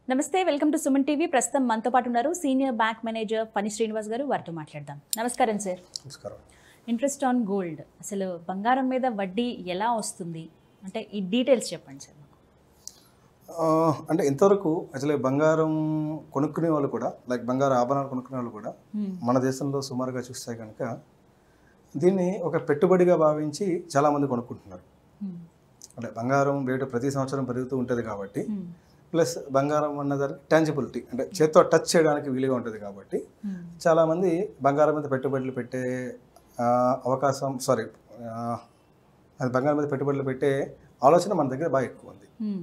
నమస్తే welcome to Suman TV ప్రస్తుతం మనతో పాటు ఉన్నారు సీనియర్ బ్యాంక్ మేనేజర్ పని శ్రీనివాస్ గారు వారితో మాట్లాడదాం నమస్కారం సార్ నమస్కారం ఇంట్రెస్ట్ ఆన్ గోల్డ్ అసలు బంగారం మీద వడ్డీ ఎలా వస్తుంది అంటే ఈ డీటెయిల్స్ చెప్పండి సార్ మాకు ఆ, అంటే ఇంతవరకు అసలు బంగారం కొనుక్కునే వాళ్ళు కూడా లైక్ బంగారు ఆభరణాలు కొనుక్కునే వాళ్ళు కూడా Hmm. మన దేశంలో సుమారుగా చూస్తే కనుక దీన్ని ఒక పెట్టుబడిగా భావించి చాలామంది కొనుక్కుంటున్నారు Hmm. అంటే బంగారం రేటు ప్రతి సంవత్సరం పెరుగుతూ ఉంటుంది కాబట్టి Hmm. ప్లస్ బంగారం అన్నదానికి టాంజిబిలిటీ అంటే చేత్తో టచ్ చేయడానికి వీలుగా ఉంటుంది కాబట్టి Hmm. చాలామంది బంగారం మీద పెట్టుబడులు పెట్టే ఆ, అవకాశం సారీ అది బంగారం మీద పెట్టుబడులు పెట్టే ఆలోచన మన దగ్గర బాగా ఎక్కువ ఉంది Hmm.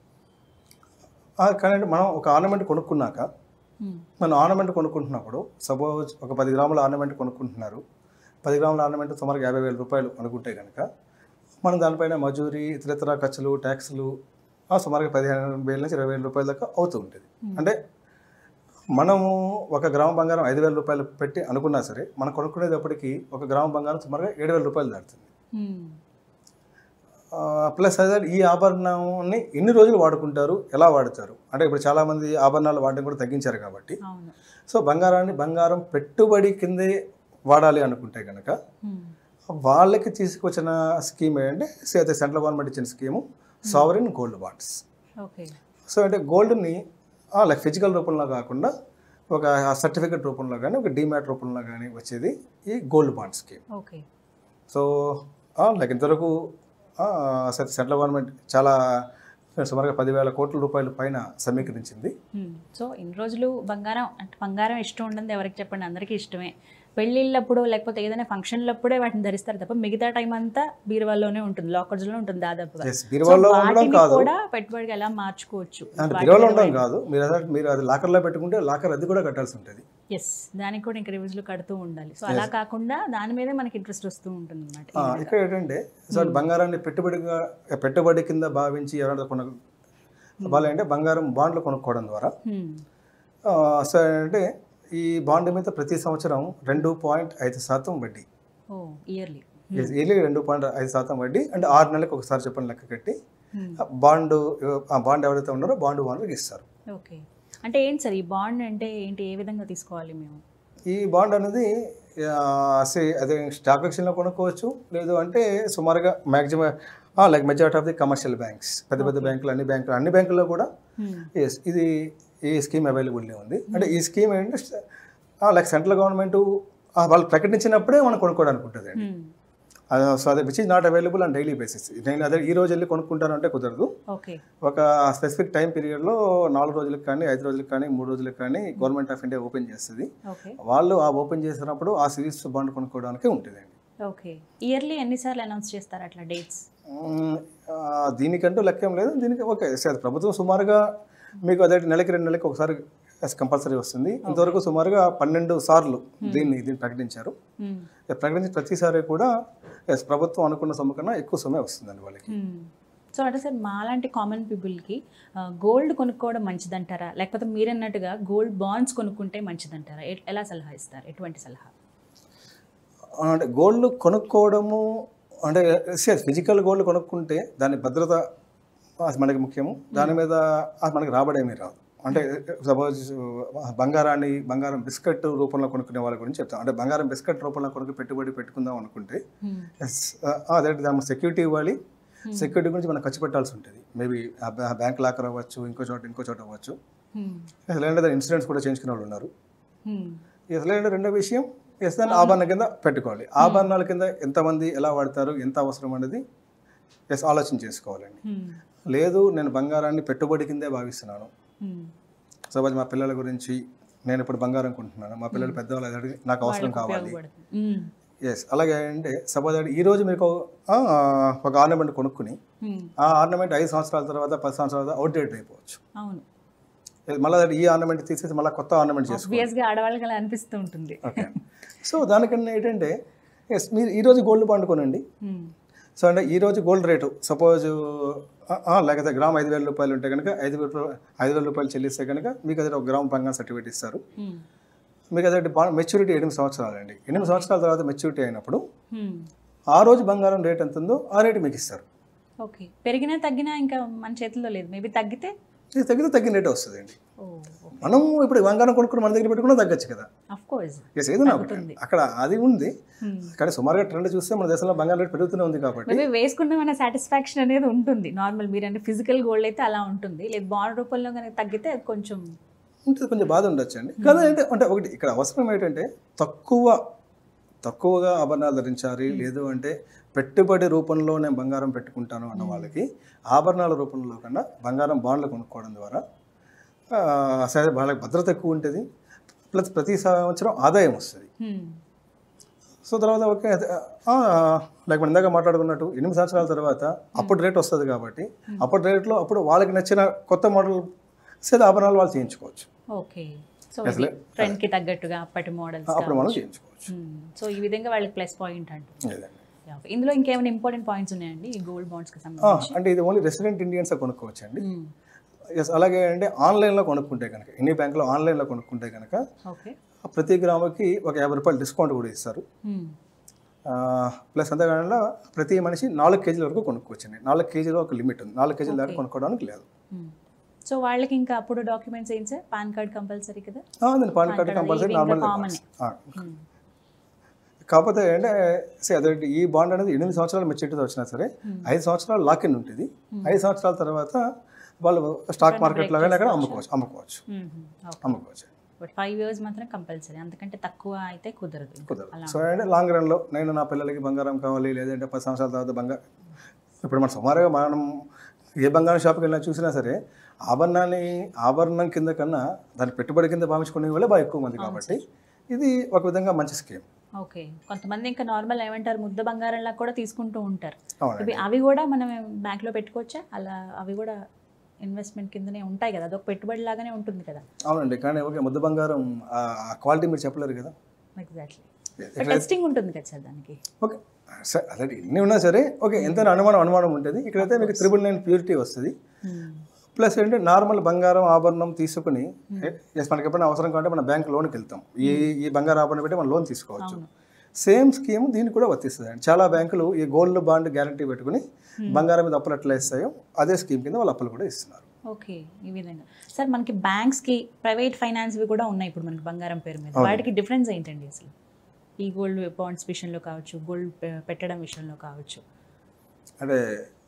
ఆ, కానీ అంటే మనం ఒక ఆర్నమెంట్ కొనుక్కున్నాక Hmm. మనం ఆర్నమెంట్ కొనుక్కుంటున్నప్పుడు సపోజ్ ఒక పది గ్రాముల ఆర్నమెంట్ కొనుక్కుంటున్నారు పది గ్రాముల ఆర్నమెంట్ సుమారుగా యాభై వేల రూపాయలు అనుకుంటే కనుక మనం దానిపైన మజూరీ ఇతరితర ఖర్చులు ట్యాక్స్లు ఆ, సుమారుగా పదిహేను వేల నుంచి ఇరవై వేల రూపాయల దాకా అవుతూ ఉంటుంది అంటే మనము ఒక గ్రామ బంగారం ఐదు వేల రూపాయలు పెట్టి అనుకున్నా సరే మనం కొనుక్కునేటప్పటికి ఒక గ్రామ బంగారం సుమారుగా ఏడు వేల రూపాయలు దాటుతుంది Hmm. ఆ, ప్లస్ అదే ఈ ఆభరణాన్ని ఎన్ని రోజులు వాడుకుంటారు ఎలా వాడతారు అంటే ఇప్పుడు చాలామంది ఆభరణాలు వాడడం కూడా తగ్గించారు కాబట్టి అవును సో బంగారాన్ని బంగారం పెట్టుబడి కిందే వాడాలి అనుకుంటే కనుక Hmm. వాళ్ళకి తీసుకొచ్చిన స్కీమ్ ఏంటంటే సే- అదే సెంట్రల్ గవర్నమెంట్ ఇచ్చిన scheme sovereign gold bonds okay so అంటే గోల్డ్ని లైక్ ఫిజికల్ రూపంలో కాకుండా ఒక సర్టిఫికెట్ రూపంలో కానీ ఒక డిమాట్ రూపంలో కానీ వచ్చేది ఈ gold bond scheme okay so like ఇంతవరకు ఆ, సె- సెంట్రల్ గవర్నమెంట్ చాలా సుమారుగా పదివేల కోట్ల రూపాయల పైన సమీకరించింది సో ఇన్ని రోజులు బంగారం అంటే బంగారం ఇష్టం ఉండదు ఎవరికి చెప్పండి అందరికీ ఇష్టమే పెళ్ళిళ్ళప్పుడు లేకపోతే ఏదైనా ఫంక్షన్లప్పుడే వాటిని ధరిస్తారు తప్ప మిగతా టైం అంతా బీరువాల్లోనే ఉంటుంది లాకర్స్లో ఉంటుంది దాదాపుగా ఎస్ బీరువాలో So, ఉండడం వాటిని కాదు కూడా పెట్టుబడిగా ఎలా మార్చుకోవచ్చు అంటే బీరువాలో ఉండడం కాదు మీరు అదే మీరు అది లాకర్లో పెట్టుకుంటే లాకర్ అది కూడా కట్టాల్సి ఉంటుంది ఎస్ దానికి కూడా ఇంకా రివ్యూస్లు కడుతూ ఉండాలి సో అలా కాకుండా దాని మీదే మనకి ఇంట్రెస్ట్ వస్తూ ఉంటుంది అనమాట ఆ, ఇక్కడ ఏంటంటే సో అది బంగారాన్ని పెట్టుబడిగా పెట్టుబడి కింద భావించి ఎవరైనా కొన వాళ్ళు అంటే బంగారం బాండ్లు కొనుక్కోవడం ద్వారా ఆ, సో అంటే ఈ బాండ్ మీద ప్రతి సంవత్సరం రెండు పాయింట్ ఐదు శాతం వడ్డీ ఓ ఇయర్లీ ఇయర్లీ రెండు పాయింట్ ఐదు శాతం వడ్డీ అంటే ఆరు నెలలకు ఒకసారి చెప్పని లెక్క కట్టి ఆ బాండ్ ఆ బాండ్ ఎవరైతే ఉన్నారో బాండ్ వాళ్ళకి ఇస్తారు ఓకే అంటే ఏంటి సార్ ఈ బాండ్ అంటే ఏంటి ఏ విధంగా తీసుకోవాలి మేము ఈ బాండ్ అనేది ఆ, సే- అదే స్టాక్ ఎక్స్చేంజ్లో కొనుక్కోవచ్చు లేదు అంటే సుమారుగా maximum like majority of the commercial banks పెద్ద పెద్ద బ్యాంకులు అన్ని బ్యాంకులు అన్ని బ్యాంకుల్లో కూడా ఎస్ ఇది ఈ స్కీమ్ అవైలబుల్ ఉంది అంటే ఈ స్కీమ్ ఏంటంటే లైక్ సెంట్రల్ గవర్నమెంట్ వాళ్ళు ప్రకటించినప్పుడే మనం కొనుక్కోవడానికి ఉంటుంది అండి సో అదే which is not available on daily basis నేను అదే ఈ రోజు వెళ్ళి కొనుక్కుంటానంటే కుదరదు ఓకే ఒక స్పెసిఫిక్ టైం పీరియడ్లో నాలుగు రోజులకు కానీ ఐదు రోజులకు కానీ మూడు రోజులకు కానీ గవర్నమెంట్ ఆఫ్ ఇండియా ఓపెన్ చేస్తుంది ఓకే వాళ్ళు ఆ ఓపెన్ చేసినప్పుడు ఆ సిరీస్ బాండ్ కొనుక్కోవడానికి ఉంటుందండి ఓకే ఇయర్లీ ఎన్నిసార్లు అనౌన్స్ చేస్తారు అట్లా డేట్స్ మ్మ్, ఆ, దీనికంటూ లెక్కేం లేదు దీనికి ఓకే సరే ప్రభుత్వం సుమారుగా మీకు అదే నెలకి రెండు నెలలకి ఒకసారి కంపల్సరీ వస్తుంది ఇంతవరకు సుమారుగా పన్నెండు సార్లు దీన్ని దీన్ని ప్రకటించారు ప్రకటించిన ప్రతిసారి కూడా ఎస్ ప్రభుత్వం అనుకున్న సొమ్ము కన్నా ఎక్కువ సొమ్మే వస్తుందండి వాళ్ళకి సో అంటే సార్ మాలాంటి కామన్ పీపుల్కి గోల్డ్ కొనుక్కోవడం మంచిదంటారా లేకపోతే మీరన్నట్టుగా గోల్డ్ బాండ్స్ కొనుక్కుంటే మంచిదంటారా ఎ- ఎలా సలహా ఇస్తారు ఎటువంటి సలహా అంటే గోల్డ్ కొనుక్కోవడము అంటే ఫిజికల్ గోల్డ్ కొనుక్కుంటే దాని భద్రత అది మనకి ముఖ్యము దాని మీద అది మనకి రాబడేమీ రాదు అంటే సపోజ్ బంగారాన్ని బంగారం బిస్కెట్ రూపంలో కొనుక్కునే వాళ్ళ గురించి చెప్తాం అంటే బంగారం బిస్కెట్ రూపంలో కొనుక్కు పెట్టుబడి పెట్టుకుందాం అనుకుంటే ఎస్ అదే దాని సెక్యూరిటీ ఇవ్వాలి సెక్యూరిటీ గురించి మనం ఖర్చు పెట్టాల్సి ఉంటుంది మేబీ బ్యాంక్ లాకర్ అవ్వచ్చు ఇంకో చోట ఇంకో చోట అవ్వచ్చు లేదంటే దాని ఇన్సూరెన్స్ కూడా చేయించుకునే వాళ్ళు ఉన్నారు ఎస్ లేదంటే రెండో విషయం ఎస్ దాన్ని ఆభరణ కింద పెట్టుకోవాలి ఆభరణాల కింద ఎంతమంది ఎలా వాడతారు ఎంత అవసరం అనేది ఎస్ ఆలోచన చేసుకోవాలండి లేదు నేను బంగారాన్ని పెట్టుబడి కిందే భావిస్తున్నాను సపోజ్ మా పిల్లల గురించి నేను ఇప్పుడు బంగారం కొంటున్నాను మా పిల్లలు పెద్దవాళ్ళు అది అడిగి నాకు అవసరం కావాలి ఎస్ అలాగే అంటే సపోజ్ ఈ రోజు మీకు ఆ, ఒక ఆర్నమెంట్ కొనుక్కుని ఆ ఆర్నమెంట్ ఐదు సంవత్సరాల తర్వాత పది సంవత్సరాల తర్వాత అవుట్డేట్ అయిపోవచ్చు అవును మళ్ళీ ఈ ఆర్నమెంట్ తీసేసి మళ్ళీ కొత్త ఆర్నమెంట్ చేసుకోవాలి ఆబ్వియస్గా ఆడవాళ్ళకి అలా అనిపిస్తూ ఉంటుంది ఓకే సో దానికన్నా ఏంటంటే ఎస్ మీరు ఈరోజు గోల్డ్ బాండ్ కొనండి సో అంటే ఈరోజు గోల్డ్ రేటు సపోజ్ లేకపోతే గ్రామ్ ఐదు వేల రూపాయలు ఉంటే కనుక ఐదు వేల రూపాయలు ఐదు వేల రూపాయలు చెల్లిస్తే కనుక మీకు అదే ఒక గ్రామ్ బంగారం సర్టిఫికేట్ ఇస్తారు మీకు అదే మెచ్యూరిటీ ఎనిమిది సంవత్సరాలు అండి ఎనిమిది సంవత్సరాల తర్వాత మెచ్యూరిటీ అయినప్పుడు ఆ రోజు బంగారం రేట్ ఎంత ఉందో ఆ రేటు మీకు ఇస్తారు ఓకే పెరిగినా తగ్గినా ఇంకా మన చేతిలో లేదు మేబీ తగ్గితే ఇది తగ్గితే తగ్గిన రేటే వస్తుందండి మనం ఇప్పుడు బంగారం కొనుక్కుని మన దగ్గర పెట్టుకున్నా తగ్గచ్చు కదా అఫ్ కోర్స్ ఎస్ ఏదైనా ఒకటి అక్కడ అది ఉంది కానీ సుమారుగా ట్రెండ్ చూస్తే మన దేశంలో బంగారం రేట్ పెరుగుతూనే ఉంది కాబట్టి మేబీ వేసుకున్నామన్న సాటిస్ఫాక్షన్ అనేది ఉంటుంది నార్మల్ మీరు అంటే ఫిజికల్ గోల్డ్ అయితే అలా ఉంటుంది లేదు బాండ్ రూపంలో కనుక తగ్గితే అది కొంచెం ఉంటుంది కొంచెం బాధ ఉండొచ్చు అండి కానీ అంటే అంటే ఒకటి ఇక్కడ అవసరం ఏంటంటే తక్కువ తక్కువగా ఆభరణాలు ధరించాలి లేదు అంటే పెట్టుబడి రూపంలో నేను బంగారం పెట్టుకుంటాను అన్న వాళ్ళకి ఆభరణాల రూపంలో కన్నా బంగారం బాండ్లు కొనుక్కోవడం ద్వారా ఆ, సరే వాళ్ళకి భద్రత ఎక్కువ ఉంటుంది ప్లస్ ప్రతి సంవత్సరం ఆదాయం వస్తుంది hmm. సో తర్వాత ఓకే లైక్ మనం ఇందాక మాట్లాడుకున్నట్టు ఎనిమిది సంవత్సరాల తర్వాత అప్పుడు రేట్ వస్తుంది కాబట్టి అప్పుడు రేట్లో అప్పుడు వాళ్ళకి నచ్చిన కొత్త మోడల్ సరే ఆభరణాలు వాళ్ళు చేయించుకోవచ్చు ఓకే సో ఇది ట్రెండ్ కి తగ్గట్టుగా అప్పటి మోడల్స్ అప్పుడు మనం చేయించుకోవచ్చు సో ఈ విధంగా వాళ్ళకి ప్లస్ పాయింట్ అంటుంది లేదండి. Yeah, okay. ఇందులో ఇంకేమైనా ఇంపార్టెంట్ పాయింట్స్ ఉన్నాయండి ఈ గోల్డ్ బాండ్స్ కి ఆ, సంబంధించి అంటే ఇది ఓన్లీ రెసిడెంట్ ఇండియన్స్ కొనుక్కోవచ్చు అండి Hmm. ఎస్ అలాగే అంటే ఆన్లైన్లో కొనుక్కుంటే కనుక ఎన్ని బ్యాంకులో ఆన్లైన్లో కొనుక్కుంటే కనుక ఓకే ప్రతి గ్రాముకి ఒక యాభై రూపాయలు డిస్కౌంట్ కూడా ఇస్తారు Hmm. ప్లస్ అంతేకాకుండా ప్రతి మనిషి నాలుగు కేజీల వరకు కొనుక్కోవచ్చండి నాలుగు కేజీలో ఒక లిమిట్ ఉంది నాలుగు కేజీల దాకా కొనుక్కోవడానికి లేదు Hmm. సో వాళ్ళకి ఇంకా అప్పుడు డాక్యుమెంట్స్ ఏంటి సార్ పాన్ కార్డ్ కంపల్సరీ కదా దాని పాన్ కార్డ్ card కంపల్సరీ ఇవి ఇంకా నార్మల్ common. ఆ. కాకపోతే అంటే సే అదే ఈ బాండ్ అనేది ఎనిమిది సంవత్సరాలు మెచ్యూరిటీ వచ్చినా సరే ఐదు సంవత్సరాలు లాక్ ఇన్ ఉంటుంది ఐదు సంవత్సరాల తర్వాత వాళ్ళు స్టాక్ మార్కెట్లో కానీ అక్కడ అమ్ముకోవచ్చు అమ్ముకోవచ్చు ఓకే అమ్ముకోవచ్చు బట్ ఫైవ్ ఇయర్స్ మాత్రం కంపల్సరీ అంతకంటే తక్కువ అయితే కుదరదు ఇంకా. కుదరదు అలా సో అంటే లాంగ్ రన్లో నేను నా పిల్లలకి బంగారం కావాలి లేదంటే పది సంవత్సరాల తర్వాత బంగారం ఇప్పుడు మనం సుమారుగా మనం ఏ బంగారం షాప్కి వెళ్ళినా చూసినా సరే ఆభరణాన్ని ఆభరణం కింద కన్నా దాని పెట్టుబడి కింద భావించుకునే వాళ్ళే బాగా ఎక్కువ మంది కాబట్టి ఇది ఒక విధంగా మంచి స్కీమ్ ఓకే కొంతమంది ఇంకా నార్మల్ ఏమంటారు ముద్ద బంగారంలా కూడా తీసుకుంటూ ఉంటారు అవునండి ఇవి అవి కూడా మనం బ్యాంక్లో పెట్టుకోవచ్చా అలా అవి కూడా ఇన్వెస్ట్మెంట్ కిందనే ఉంటాయి కదా అదొక పెట్టుబడి లాగానే ఉంటుంది కదా అవునండి కానీ ఓకే ముద్ద బంగారం ఆ క్వాలిటీ మీరు చెప్పలేరు కదా ఎగ్జాక్ట్లీ టెస్టింగ్ ఉంటుంది కదా సార్ దానికి ఓకే సరే అదే ఎన్ని ఉన్నా సరే ఓకే ఎంత అనుమానం అనుమానం ఉంటుంది ఇక్కడైతే మీకు త్రిబుల్ నైన్ ప్యూరిటీ వస్తుంది ప్లస్ ఏంటంటే నార్మల్ బంగారం ఆభరణం తీసుకుని ఎస్ మనకి ఎప్పుడైనా అవసరం కాబట్టి మన బ్యాంక్ లోన్కి వెళ్తాం ఈ ఈ బంగారం ఆభరణం పెట్టి మనం లోన్ తీసుకోవచ్చు అవును. సేమ్ స్కీమ్ దీనికి కూడా వర్తిస్తుంది అండి చాలా బ్యాంకులు ఈ గోల్డ్ బాండ్ గ్యారంటీ పెట్టుకుని బంగారం మీద అప్పులు ఎట్లా ఇస్తాయో అదే స్కీమ్ కింద వాళ్ళు అప్పులు కూడా ఇస్తున్నారు ఓకే ఈ విధంగా సార్ మనకి బ్యాంక్స్కి ప్రైవేట్ ఫైనాన్స్వి కూడా ఉన్నాయి ఇప్పుడు మనకి బంగారం పేరు మీద వాటికి డిఫరెన్స్ ఏంటండి అసలు ఈ గోల్డ్ బాండ్స్ విషయంలో కావచ్చు గోల్డ్ పెట్టడం విషయంలో కావచ్చు అంటే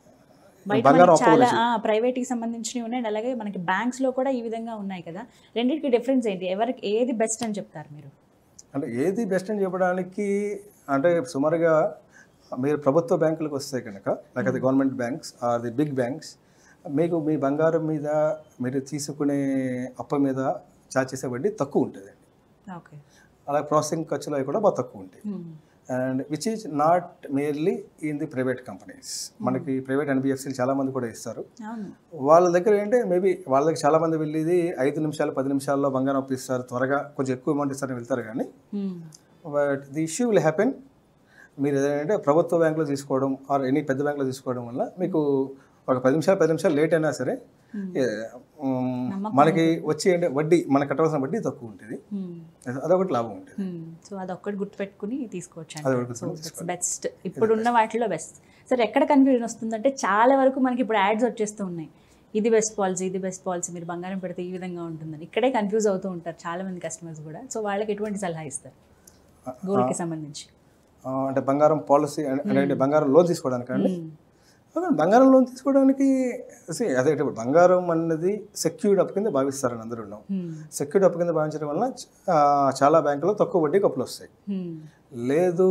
బయట బంగారం మనకి అప్పు చాలా ప్రైవేట్కి సంబంధించినవి ఉన్నాయి అండ్ అలాగే మనకి బ్యాంక్స్లో కూడా ఈ విధంగా ఉన్నాయి కదా రెండింటికి డిఫరెన్స్ ఏంటి ఎవరికి ఏది బెస్ట్ అని చెప్తారు మీరు అంటే ఏది బెస్ట్ అని చెప్పడానికి అంటే సుమారుగా మీరు ప్రభుత్వ బ్యాంకులకు వస్తే కనుక లేకపోతే government banks are the big banks మీకు మీ బంగారం మీద మీరు తీసుకునే అప్పు మీద చార్జ్ చేసే వడ్డీ తక్కువ ఉంటుంది ఓకే అలాగే ప్రాసెసింగ్ ఖర్చులు అవి కూడా బాగా తక్కువ ఉంటాయి and which is not merely in the private companies మనకి ప్రైవేట్ ఎన్బిఎఫ్సీలు చాలామంది కూడా ఇస్తారు అవును వాళ్ళ దగ్గర ఏంటంటే మేబీ వాళ్ళ దగ్గర చాలామంది వెళ్ళేది ఐదు నిమిషాలు పది నిమిషాల్లో బంగారం అప్పు ఇస్తారు త్వరగా కొంచెం ఎక్కువ అమౌంట్ ఇస్తారని వెళ్తారు కానీ Hmm. But the issue will happen మీరు ఏదంటే ప్రభుత్వ బ్యాంకులో తీసుకోవడం ఆర్ ఎనీ పెద్ద బ్యాంకులో తీసుకోవడం వల్ల మీకు ఒక పది నిమిషాలు పది నిమిషాలు లేట్ అయినా సరే ఏ, ఉమ్, మనకి వచ్చే అంటే వడ్డీ మనకు కట్టవలసిన వడ్డీ తక్కువ ఉంటుంది Hmm. అదొకటి లాభం ఉంటుంది సో అదొక్కటి గుర్తుపెట్టుకుని తీసుకోవచ్చు అది అంటారు. ఒకటి సో గుర్తుపెట్టుకొని దట్స్ బెస్ట్ ఇప్పుడున్న వాటిలో బెస్ట్ సరే ఎక్కడ కన్ఫ్యూజన్ వస్తుందంటే చాలా వరకు మనకి ఇప్పుడు యాడ్స్ వచ్చేస్తూ ఉన్నాయి ఇది బెస్ట్ పాలసీ ఇది బెస్ట్ పాలసీ మీరు బంగారం పెడితే ఈ విధంగా ఉంటుందని ఇక్కడే కన్ఫ్యూజ్ అవుతూ ఉంటారు చాలా మంది కస్టమర్స్ కూడా సో వాళ్ళకి ఎటువంటి సలహా ఇస్తారు గోల్డ్కి సంబంధించి ఆ, అంటే బంగారం పాలసీ అంటే బంగారం లోన్ తీసుకోవడానికి అండి Hmm. అదే బంగారం లోన్ తీసుకోవడానికి see, అదే ఇప్పుడు బంగారం అన్నది సెక్యూర్డ్ అప్పు కింద భావిస్తారని అందరూ ఉన్నాం Hmm. సెక్యూర్డ్ అప్పు కింద భావించడం వల్ల ఆ, చాలా బ్యాంకులో తక్కువ వడ్డీకి అప్పులు వస్తాయి Hmm. లేదు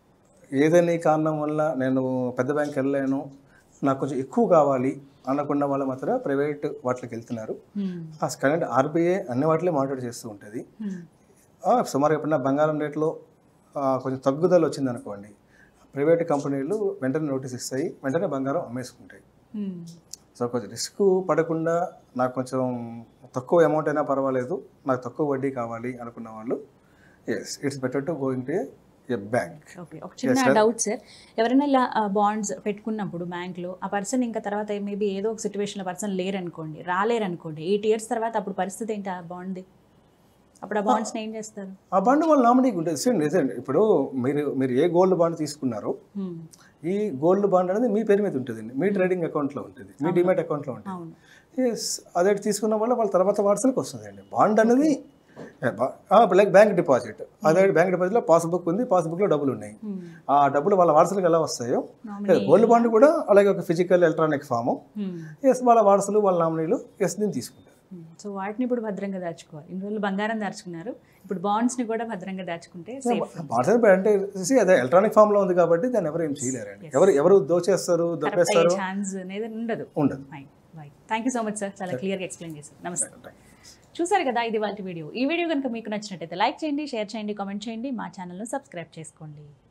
ఏదైనా కారణం వల్ల నేను పెద్ద బ్యాంక్ వెళ్ళలేను నాకు కొంచెం ఎక్కువ కావాలి అనుకున్న వాళ్ళు మాత్రం ప్రైవేట్ వాటికి వెళ్తున్నారు Hmm. ఆ కరెంట్ ఆర్బీఐ అన్ని వాటిలో మానిటర్ చేస్తూ ఉంటుంది Hmm. ఆ, సుమారు ఎప్పుడన్నా బంగారం రేట్లో ఆ, కొంచెం తగ్గుదల వచ్చింది అనుకోండి ప్రైవేట్ కంపెనీలు వెంటనే నోటీస్ ఇస్తాయి వెంటనే బంగారం అమ్మేసుకుంటాయి Hmm. సో కొంచెం రిస్క్ పడకుండా నాకు కొంచెం తక్కువ అమౌంట్ అయినా పర్వాలేదు నాకు తక్కువ వడ్డీ కావాలి అనుకున్న వాళ్ళు yes it's better to going to a bank okay ఒక చిన్న డౌట్ సార్ ఎవరైనా ఇలా బాండ్స్ పెట్టుకున్నప్పుడు బ్యాంక్లో ఆ పర్సన్ ఇంకా తర్వాత మేబీ ఏదో ఒక సిచ్యువేషన్లో పర్సన్ లేరనుకోండి రాలేరనుకోండి ఎయిట్ ఇయర్స్ తర్వాత అప్పుడు పరిస్థితి ఏంటి ఆ బాండ్ది అప్పుడు ఆ బాండ్స్ని ఏం చేస్తారు ఆ బాండ్ వాళ్ళ నామినీకి ఉంటుంది సేమ్ నిజండి ఇప్పుడు మీరు మీరు ఏ గోల్డ్ బాండ్ తీసుకున్నారో Hmm. ఈ గోల్డ్ బాండ్ అనేది మీ పేరు మీద ఉంటుందండి మీ ట్రేడింగ్ అకౌంట్లో ఉంటుంది మీ డిమాట్ అకౌంట్లో ఉంటుంది అవును ఎస్ అదే తీసుకున్న వల్ల వాళ్ళ తర్వాత వారసులకు వస్తుందండి బాండ్ అనేది లైక్ బ్యాంక్ డిపాజిట్ అదే బ్యాంక్ డిపాజిట్లో పాస్బుక్ ఉంది పాస్బుక్లో డబ్బులు ఉన్నాయి Hmm. ఆ డబ్బులు వాళ్ళ వారసులకు ఎలా వస్తాయో Nominee. గోల్డ్ బాండ్ కూడా అలాగే ఒక physical electronic form Hmm. Yes వాళ్ళ వారసులు వాళ్ళ నామినీలు ఎస్ దీన్ని తీసుకుంటారు Hmm. సో వాటిని ఇప్పుడు భద్రంగా దాచుకోవాలి ఇన్ని రోజులు బంగారం దాచుకున్నారు ఇప్పుడు బాండ్స్ని కూడా భద్రంగా దాచుకుంటే సేఫ్ వాట్సాప్ అంటే see, అదే ఎలక్ట్రానిక్ ఫామ్లో ఉంది కాబట్టి దాన్ని ఎవరు ఏం చేయలేరండి ఎవరు ఎవరు దోచేస్తారు కరెక్ట్ దొబ్బేస్తారు అయ్యే ఛాన్స్ అనేది ఉండదు ఉండదు thank you so much sir చాలా క్లియర్గా ఎక్స్ప్లెయిన్ చేశారు నమస్తే చూసారు కదా ఇది వాళ్ళ వీడియో ఈ వీడియో కనుక మీకు నచ్చినట్టయితే లైక్ చేయండి షేర్ చేయండి కామెంట్ చేయండి మా ఛానల్ను సబ్స్క్రైబ్ చేసుకోండి